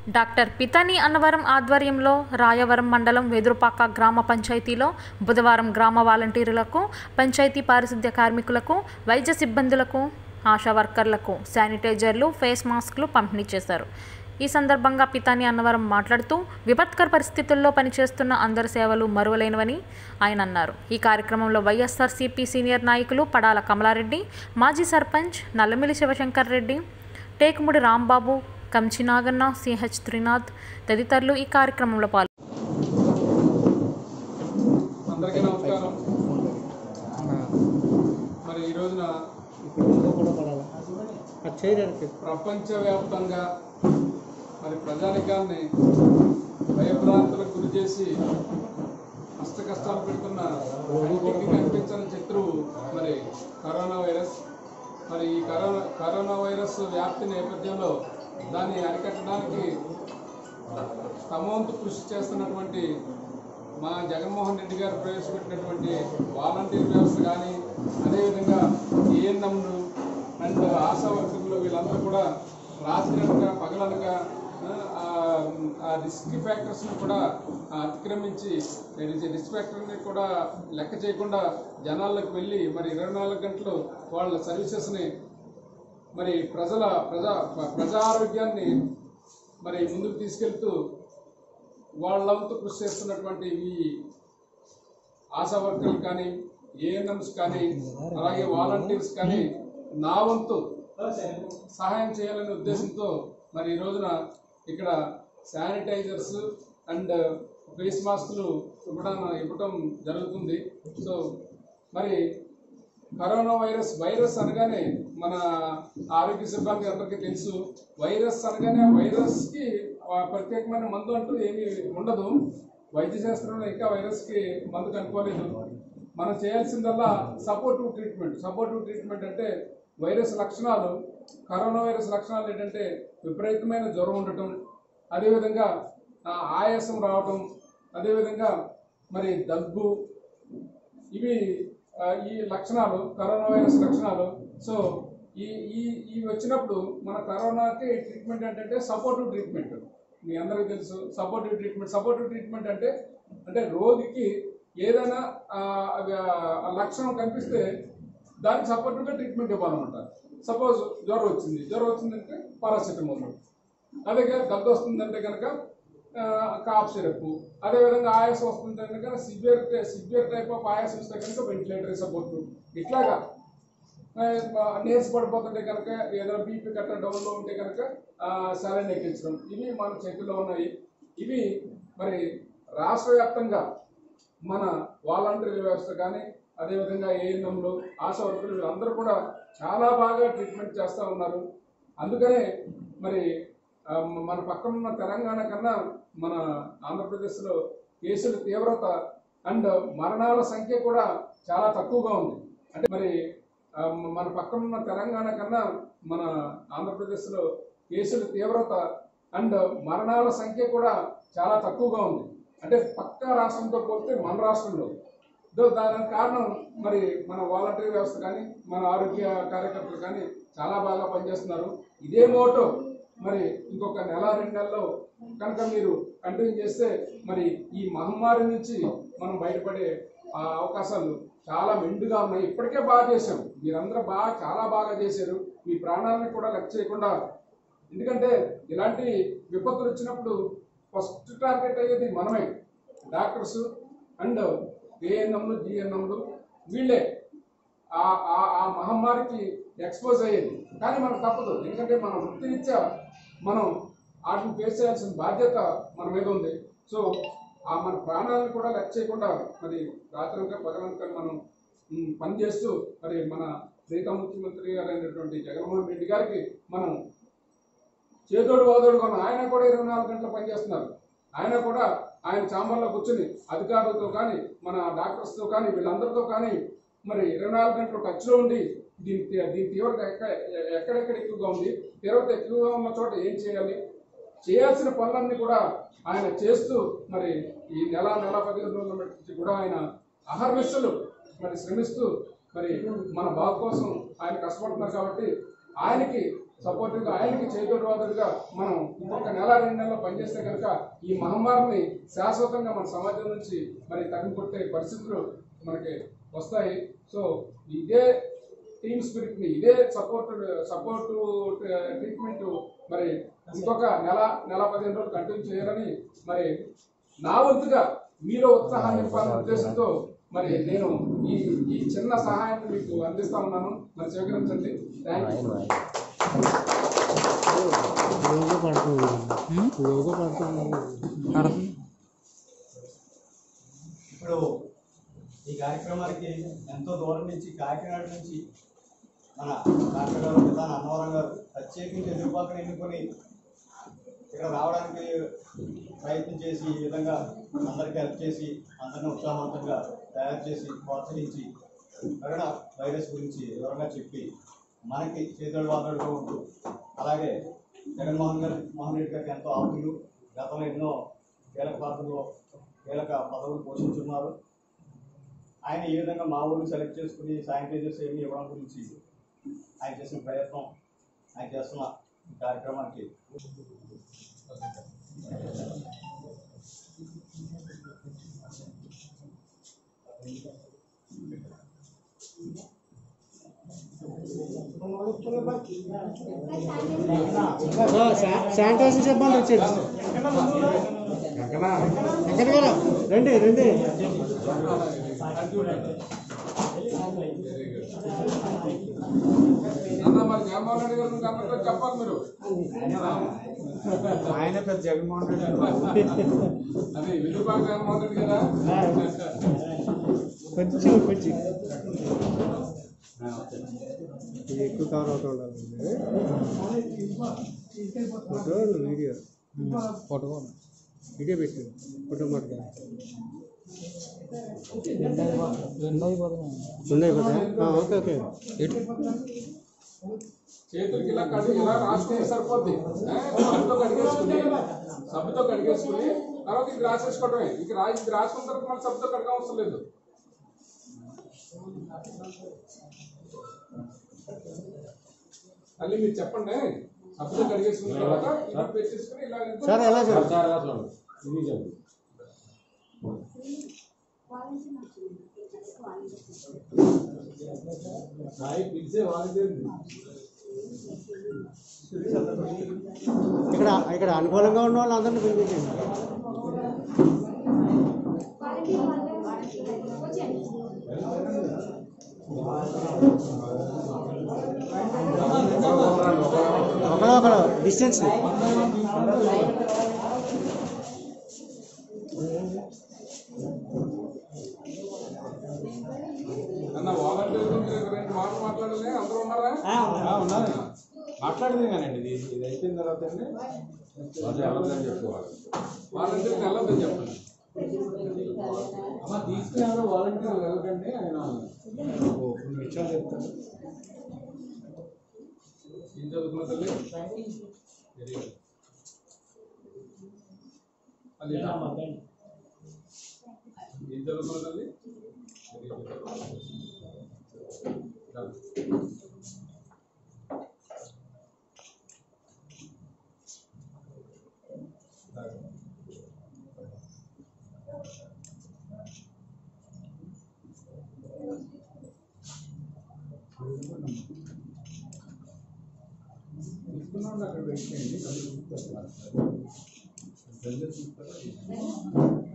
Doctor పితని Annavaram ఆధ్వర్యంలో రాయవరం మండలం వెదురుపాక గ్రామ పంచాయతీలో బుధవారం గ్రామ వాలంటీర్లకు పంచాయతీ పారిశుద్ధ్య కార్మికులకు వైద్య సిబ్బందులకు ఆశా వర్కర్లకు శానిటైజర్లు ఫేస్ మాస్క్లు పంపిణీ చేశారు ఈ సందర్భంగా పితాని అన్నవరం మాట్లాడుతూ విపత్కర పరిస్థితుల్లో పనిచేస్తున్న అందరి సేవలు మరువలేనివని ఆయన అన్నారు ఈ కార్యక్రమంలో వైఎస్ఆర్సీపీ సీనియర్ నాయకులు పడాల కమలారెడ్డి మాజీ సర్పంచ్ నల్లమిల్లి శివశంకర్ రెడ్డి టేకుముడి రాంబాబు కంచి నాగన్న సిహెచ్ త్రినాథ్ తదితరులు ఈ కార్యక్రమంలో పాల్గొన్నారు అందరికీ నమస్కారం మరి ఈ రోజున కూడా పడాలి అది చేయడానికి ప్రపంచవ్యాప్తంగా మరి ప్రజానికాన్ని భయభ్రాంతులకు గురి చేసి కష్ట కష్టాలు పెడుతున్న కంటికి కనిపించని శత్రువు మరి కరోనా వైరస్ మరి ఈ కరోనా కరోనా వైరస్ వ్యాప్తి నేపథ్యంలో దాన్ని అరికట్టడానికి తమ వంతు కృషి చేస్తున్నటువంటి మా జగన్మోహన్ రెడ్డి గారు ప్రవేశపెట్టినటువంటి వాలంటీర్ వ్యవస్థ కానీ అదేవిధంగా ఏఎన్ఎంలు అండ్ ఆశా వర్కర్లు వీళ్ళందరూ కూడా రాత్రి అనక పగలనక ఆ, ఆ రిస్క్ ఫ్యాక్టర్స్ని కూడా ఆ, అతిక్రమించి రిస్క్ ఫ్యాక్టర్ని కూడా లెక్క చేయకుండా జనాల్లోకి వెళ్ళి మరి ఇరవై నాలుగు గంటలు వాళ్ళ సర్వీసెస్ని మరి ప్రజల ప్రజా ప్రజా ఆరోగ్యాన్ని మరి ముందుకు తీసుకెళ్తూ వాళ్ళ వంతు కృషి చేస్తున్నటువంటి ఈ ఆశా వర్కర్లు కానీ ఏఎన్ఎంస్ కానీ అలాగే వాలంటీర్స్ కానీ నా వంతు సహాయం చేయాలనే ఉద్దేశంతో మరి ఈ రోజున ఇక్కడ శానిటైజర్స్ అండ్ ఫేస్ మాస్కులు ఇవ్వడం ఇవ్వటం జరుగుతుంది సో మరి కరోనా వైరస్ వైరస్ అనగానే మన ఆరోగ్య సిబ్బంది అందరికీ తెలుసు వైరస్ అనగానే వైరస్కి ఆ, ప్రత్యేకమైన మందు అంటూ ఏమీ ఉండదు వైద్య శాస్త్రంలో ఇంకా వైరస్కి మందు కనుక్కోలేదు మనం చేయాల్సిందల్లా సపోర్టివ్ ట్రీట్మెంట్ సపోర్టివ్ ట్రీట్మెంట్ అంటే వైరస్ లక్షణాలు కరోనా వైరస్ లక్షణాలు ఏంటంటే విపరీతమైన జ్వరం ఉండటం అదేవిధంగా ఆ, ఆయాసం రావటం అదేవిధంగా మరి దగ్గు ఇవి ఆ, ఈ లక్షణాలు కరోనా వైరస్ లక్షణాలు సో ఈ ఈ ఇవి వచ్చినప్పుడు మన కరోనాకి ట్రీట్మెంట్ ఏంటంటే సపోర్టివ్ ట్రీట్మెంట్ మీ అందరికీ తెలుసు సపోర్టివ్ ట్రీట్మెంట్ సపోర్టివ్ ట్రీట్మెంట్ అంటే అంటే రోగికి ఏదైనా ఆ, అవి, ఆ లక్షణం కనిపిస్తే దానికి సపోర్టివ్గా ట్రీట్మెంట్ ఇవ్వాలన్నమాట సపోజ్ జ్వరం వచ్చింది జ్వరం వచ్చిందంటే పారాసిటమాల్ అదే దగ్గు వస్తుందంటే కనుక కాఫ్ సిరప్ అదేవిధంగా ఆయాసం వస్తుంటే కనుక సివియర్ సివియర్ టైప్ ఆఫ్ ఆయాసం వస్తే కనుక వెంటిలేటరీ సపోర్ట్ ఇట్లాగా ఆ, నీరస పడిపోతుంటే కనుక ఏదైనా బీపీ కట్ట డౌన్లో ఉంటే కనుక సరైన ఎక్కించడం ఇవి మన చేతిలో ఉన్నాయి ఇవి మరి రాష్ట్ర వ్యాప్తంగా మన వాలంటీర్ వ్యవస్థ కానీ అదేవిధంగా ఏఎన్ఎంలు ఆశా వర్కర్లు వీళ్ళందరూ కూడా చాలా బాగా ట్రీట్మెంట్ చేస్తూ ఉన్నారు అందుకనే మరి ఆ, మన పక్కన ఉన్న తెలంగాణ కన్నా మన ఆంధ్రప్రదేశ్లో కేసుల తీవ్రత అండ్ మరణాల సంఖ్య కూడా చాలా తక్కువగా ఉంది అంటే మరి ఆ, మన పక్కన ఉన్న తెలంగాణ కన్నా మన ఆంధ్రప్రదేశ్లో కేసుల తీవ్రత అండ్ మరణాల సంఖ్య కూడా చాలా తక్కువగా ఉంది అంటే పక్క రాష్ట్రంతో పోలిస్తే మన రాష్ట్రంలో దో దానికి కారణం మరి మన వాలంటీర్ వ్యవస్థ కానీ మన ఆరోగ్య కార్యకర్తలు కానీ చాలా బాగా పనిచేస్తున్నారు ఇదే మోటో మరి ఇంకొక నెల రెండు నెలల్లో కనుక మీరు కంటిన్యూ చేస్తే మరి ఈ మహమ్మారి నుంచి మనం బయటపడే ఆ, అవకాశాలు చాలా మెండుగా ఉన్నాయి ఇప్పటికే బాగా చేశాం మీరందరూ బాగా చాలా బాగా చేశారు మీ ప్రాణాలను కూడా లెక్క చేయకుండా ఎందుకంటే ఇలాంటి విపత్తులు వచ్చినప్పుడు ఫస్ట్ టార్గెట్ అయ్యేది మనమే డాక్టర్స్ అండ్ ఏఎన్ఎంలు జిఎన్ఎంలు వీళ్ళే ఆ ఆ- ఆ మహమ్మారికి ఎక్స్పోజ్ అయ్యేది కానీ మనకు తప్పదు ఎందుకంటే మన వృత్తిరీత్యా మనం వాటిని ఫేస్ చేయాల్సిన బాధ్యత మన మీద ఉంది సో ఆ మన ప్రాణాలను కూడా లెక్క చేయకుండా మరి రాత్రనక పగలనక మనం ఉమ్, పనిచేస్తూ మరి మన ప్రీతం ముఖ్యమంత్రి గారు అయినటువంటి జగన్మోహన్ రెడ్డి గారికి మనం చేదోడు వాదోడు కొన్న ఆయన కూడా ఇరవై నాలుగు గంటలు పనిచేస్తున్నారు ఆయన కూడా ఆయన చాంబర్లో కూర్చుని అధికారులతో కానీ మన డాక్టర్స్తో కానీ వీళ్ళందరితో కానీ మరి ఇరవై నాలుగు గంటలు టచ్లో ఉండి దీని తీ- దీని తీవ్రత ఎక్కడ ఎక్కడెక్కడ ఎక్కువగా ఉంది తీవ్రత ఎక్కువగా ఉన్న చోట ఏం చేయాలి చేయాల్సిన పనులన్నీ కూడా ఆయన చేస్తూ మరి ఈ నెల నెల పదిహేను రోజుల మట్టి కూడా ఆయన అహర్నిశలు మరి శ్రమిస్తూ మరి మన బాగు కోసం ఆయన కష్టపడుతున్నారు కాబట్టి ఆయనకి సపోర్టివ్గా ఆయనకి చేదోడువాదులుగా మనం ఇంకొక నెల రెండు నెలలు పనిచేస్తే కనుక ఈ మహమ్మారిని శాశ్వతంగా మన సమాజం నుంచి మరి తగ్గికొట్టే పరిస్థితులు మనకి వస్తాయి సో ఇదే టీమ్ స్పిరిట్ ని ఇదే సపోర్ట్ సపోర్ట్ ట్రీట్మెంట్ మరి ఇంకొక నెల నెల పదిహేను రోజులు కంటిన్యూ చేయాలని మరి నా వంతుగా మీలో ఉత్సాహాన్ని నింపాలనే ఉద్దేశంతో మరి నేను ఈ ఈ చిన్న సహాయాన్ని మీకు అందిస్తా ఉన్నాను మరి స్వీకరించండి థ్యాంక్ యూ లోగో పడుతుంది లోగో పడుతుంది ఇప్పుడు ఈ కార్యక్రమానికి ఎంతో దూరం నుంచి కాకినాడ నుంచి మన డాక్టర్ గారు విధాన అన్నవరం గారు ప్రత్యేకించి ఎదురుపాకను ఎన్నుకొని ఇక్కడ రావడానికి ప్రయత్నం చేసి ఈ విధంగా అందరికి హెల్ప్ చేసి అందరిని ఉత్సాహవంతంగా తయారు చేసి ప్రోత్సహించి కరోనా వైరస్ గురించి వివరంగా చెప్పి మనకి చేతుడు వాదడుగా ఉంటూ అలాగే జగన్మోహన్ గారు మోహన్ రెడ్డి గారికి ఎంతో ఆప్తులు గతంలో ఎన్నో కీలక పాత్రలో కీలక పదవులు పోషించున్నారు ఆయన ఈ విధంగా మా ఊరిని సెలెక్ట్ చేసుకుని శానిటైజర్స్ ఏమి ఇవ్వడం గురించి ఆయన చేసిన ప్రయత్నం ఆయన చేస్తున్న ఈ కార్యక్రమానికి శానిటైజర్ చెప్పండి వచ్చేది ఎక్కడ కదా రండి రండి అన్న మరి జగన్మోహన్ రెడ్డి గారు అందరితో చెప్పాలి మీరు ఆయన పెద్ద జగన్మోహన్ రెడ్డి అది విధుపాక జగన్మోహన్ రెడ్డి కదా కొంచెం కొంచెం ఇది ఎక్కువ కవర్ అవుతూ ఉండాలి ఫోటో వీడియో ఫోటో వీడియో పెట్టు ఫోటో మటుకు రెండు అయిపోతాయి ఓకే ఓకే చేతులకి ఇలా కడిగి ఇలా రాసుకుంటే సరిపోద్ది ఏ? సబ్బుతో కడిగేసుకుని సబ్బుతో కడిగేసుకుని తర్వాత ఇది రాసేసుకోవడమే ఇది రా ఇది రాసుకున్న తర్వాత మళ్ళీ సబ్బుతో కడగ అవసరం లేదు మళ్ళీ మీరు చెప్పండి సబ్బుతో కడిగేసుకున్న తర్వాత ఇలా పెట్టేసుకుని ఇలా సార్ ఎలా సార్ ఇక్కడ ఇక్కడ అనుకూలంగా ఉన్న వాళ్ళు అందరినీ పిలిపించండి ఒకరు ఒకరు డిస్టెన్స్ అన్న వాలంటీర్ గురించి రెండు మాటలు మాట్లాడాలి అందరూ ఉన్నారా ఉన్నది మాట్లాడింది కానండి ఇది ఇది అయిపోయిన తర్వాత అండి వాళ్ళు వెళ్ళదని చెప్పుకోవాలి వాలంటీర్ని వెళ్ళొద్దని చెప్పండి అమ్మ తీసుకుని ఎవరో వాలంటీర్ వెళ్ళకండి ఆయన ఓ కొన్ని విషయాలు చెప్తాను ఏం చదువుకున్న తల్లి వెరీ గుడ్ మళ్ళీ ఏం చదువుకున్న తల్లి వెరీ గుడ్ Done. Done. తీసుకున్నాను అక్కడ పెట్టండి అది చూపిస్తారు. ప్రజలు చూస్తారా?